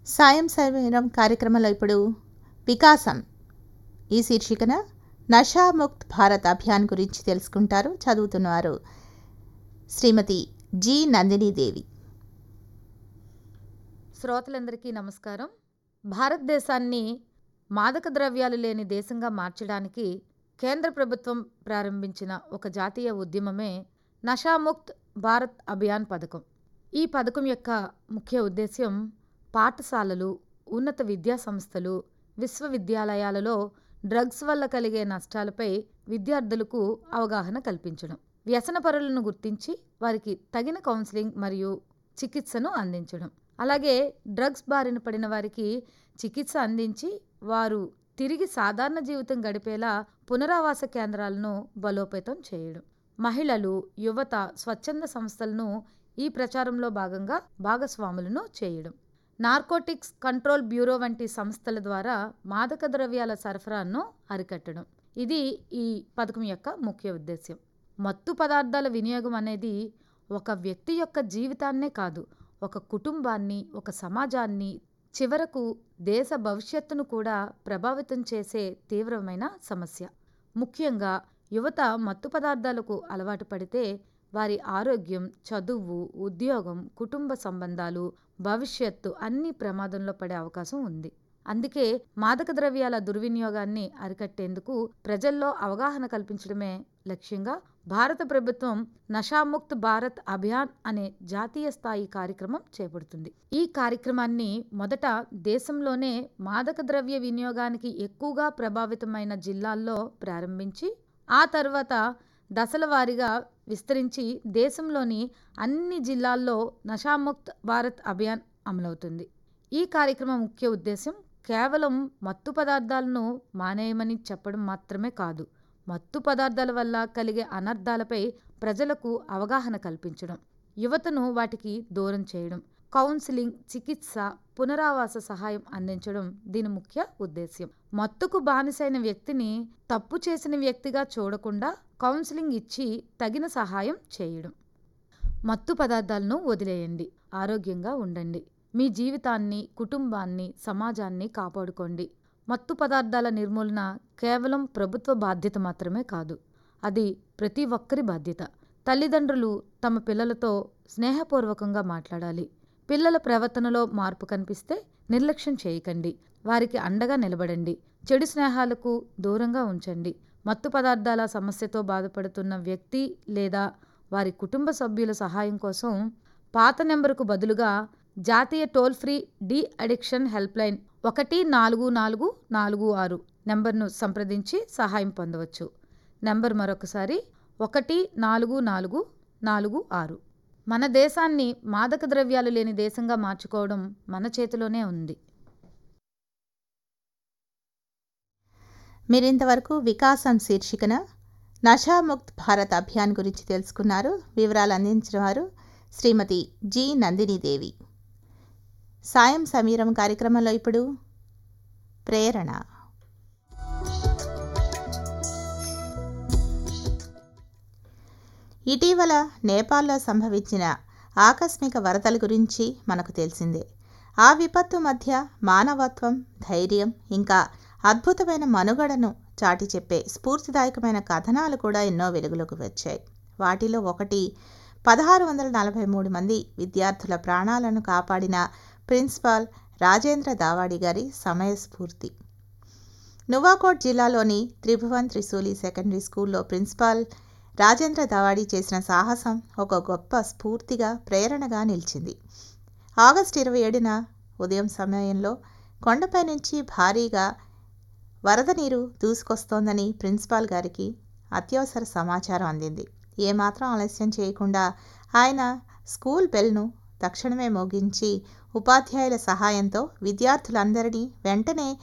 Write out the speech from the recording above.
సాయం సమీరం కార్యక్రమంలో ఇప్పుడు వికాసం ఈ శీర్షికన నషాముక్త్ భారత్ అభియాన్ గురించి తెలుసుకుంటారు చదువుతున్నవారు శ్రీమతి జి నందినీదేవి శ్రోతలందరికీ నమస్కారం భారతదేశాన్ని మాదక ద్రవ్యాలు లేని దేశంగా మార్చడానికి కేంద్ర ప్రభుత్వం ప్రారంభించిన ఒక జాతీయ ఉద్యమమే నషాముక్త్ భారత్ అభియాన్ పథకం ఈ పథకం యొక్క ముఖ్య ఉద్దేశ్యం పాఠశాలలు ఉన్నత విద్యా సంస్థలు విశ్వవిద్యాలయాలలో డ్రగ్స్ వల్ల కలిగే నష్టాలపై విద్యార్థులకు అవగాహన కల్పించడం వ్యసనపరులను గుర్తించి వారికి తగిన కౌన్సిలింగ్ మరియు చికిత్సను అందించడం అలాగే డ్రగ్స్ బారిన పడిన వారికి చికిత్స అందించి వారు తిరిగి సాధారణ జీవితం గడిపేలా పునరావాస కేంద్రాలను బలోపేతం చేయడం మహిళలు యువత స్వచ్ఛంద సంస్థలను ఈ ప్రచారంలో భాగంగా భాగస్వాములను చేయడం నార్కోటిక్స్ కంట్రోల్ బ్యూరో వంటి సంస్థల ద్వారా మాదక ద్రవ్యాల సరఫరాను అరికట్టడం ఇది ఈ పథకం యొక్క ముఖ్య ఉద్దేశ్యం మత్తు పదార్థాల వినియోగం అనేది ఒక వ్యక్తి యొక్క జీవితాన్నే కాదు ఒక కుటుంబాన్ని ఒక సమాజాన్ని చివరకు దేశ భవిష్యత్తును కూడా ప్రభావితం చేసే తీవ్రమైన సమస్య ముఖ్యంగా యువత మత్తు పదార్థాలకు అలవాటు పడితే వారి ఆరోగ్యం చదువు ఉద్యోగం కుటుంబ సంబంధాలు భవిష్యత్తు అన్ని ప్రమాదంలో పడే అవకాశం ఉంది అందుకే మాదక ద్రవ్యాల దుర్వినియోగాన్ని అరికట్టేందుకు ప్రజల్లో అవగాహన కల్పించడమే లక్ష్యంగా భారత ప్రభుత్వం నషాముక్త్ భారత్ అభియాన్ అనే జాతీయ స్థాయి కార్యక్రమం చేపడుతుంది ఈ కార్యక్రమాన్ని మొదట దేశంలోనే మాదక ద్రవ్య వినియోగానికి ఎక్కువగా ప్రభావితమైన జిల్లాల్లో ప్రారంభించి ఆ తర్వాత దశల వారీగా విస్తరించి దేశంలోని అన్ని జిల్లాల్లో నషాముక్త్ భారత్ అభియాన్ అమలవుతుంది ఈ కార్యక్రమం ముఖ్య ఉద్దేశం కేవలం మత్తు పదార్థాలను మానేయమని చెప్పడం మాత్రమే కాదు మత్తు పదార్థాల వల్ల కలిగే అనర్థాలపై ప్రజలకు అవగాహన కల్పించడం యువతను వాటికి దూరం చేయడం కౌన్సిలింగ్ చికిత్స పునరావాస సహాయం అందించడం దీని ముఖ్య ఉద్దేశ్యం మత్తుకు బానిసైన వ్యక్తిని తప్పు చేసిన వ్యక్తిగా చూడకుండా కౌన్సిలింగ్ ఇచ్చి తగిన సహాయం చేయడం మత్తు పదార్థాలను వదిలేయండి ఆరోగ్యంగా ఉండండి మీ జీవితాన్ని కుటుంబాన్ని సమాజాన్ని కాపాడుకోండి మత్తు పదార్థాల నిర్మూలన కేవలం ప్రభుత్వ బాధ్యత మాత్రమే కాదు అది ప్రతి ఒక్కరి బాధ్యత తల్లిదండ్రులు తమ పిల్లలతో స్నేహపూర్వకంగా మాట్లాడాలి పిల్లల ప్రవర్తనలో మార్పు కనిపిస్తే నిర్లక్ష్యం చేయకండి వారికి అండగా నిలబడండి చెడు స్నేహాలకు దూరంగా ఉంచండి మత్తు పదార్థాల సమస్యతో బాధపడుతున్న వ్యక్తి లేదా వారి కుటుంబ సభ్యుల సహాయం కోసం పాత నెంబరుకు బదులుగా జాతీయ toll free de addiction helpline ఒకటి నాలుగు నాలుగు నాలుగు ఆరు నెంబర్ను సంప్రదించి సహాయం పొందవచ్చు నెంబర్ మరొకసారి ఒకటి నాలుగు నాలుగు నాలుగు ఆరు మన దేశాన్ని మాదక ద్రవ్యాలు లేని దేశంగా మార్చుకోవడం మన చేతిలోనే ఉంది మీరింతవరకు వికాసం శీర్షికన నషాముక్త్ భారత్ అభియాన్ గురించి తెలుసుకున్నారు వివరాలు అందించిన వారు శ్రీమతి జి నందినీదేవి సాయం సమీరం కార్యక్రమంలో ఇప్పుడు ప్రేరణ ఇటీవల నేపాల్లో సంభవించిన ఆకస్మిక వరదల గురించి మనకు తెలిసిందే ఆ విపత్తు మధ్య మానవత్వం ధైర్యం ఇంకా అద్భుతమైన మనుగడను చాటి చెప్పే స్ఫూర్తిదాయకమైన కథనాలు కూడా ఎన్నో వెలుగులోకి వచ్చాయి వాటిలో ఒకటి పదహారు వందల నలభై మూడు మంది విద్యార్థుల ప్రాణాలను కాపాడిన ప్రిన్సిపాల్ రాజేంద్ర దావాడి గారి సమయస్ఫూర్తి నువాకోట్ జిల్లాలోని త్రిభువన్ త్రిశూలి సెకండరీ స్కూల్లో ప్రిన్సిపాల్ రాజేంద్ర దావాడి చేసిన సాహసం ఒక గొప్ప స్ఫూర్తిగా ప్రేరణగా నిలిచింది ఆగస్టు ఇరవై ఏడున ఉదయం సమయంలో కొండపై నుంచి భారీగా వరద నీరు దూసుకొస్తోందని ప్రిన్సిపాల్ గారికి అత్యవసర సమాచారం అందింది ఏమాత్రం ఆలస్యం చేయకుండా ఆయన స్కూల్ బెల్ను తక్షణమే మోగించి ఉపాధ్యాయుల సహాయంతో విద్యార్థులందరినీ వెంటనే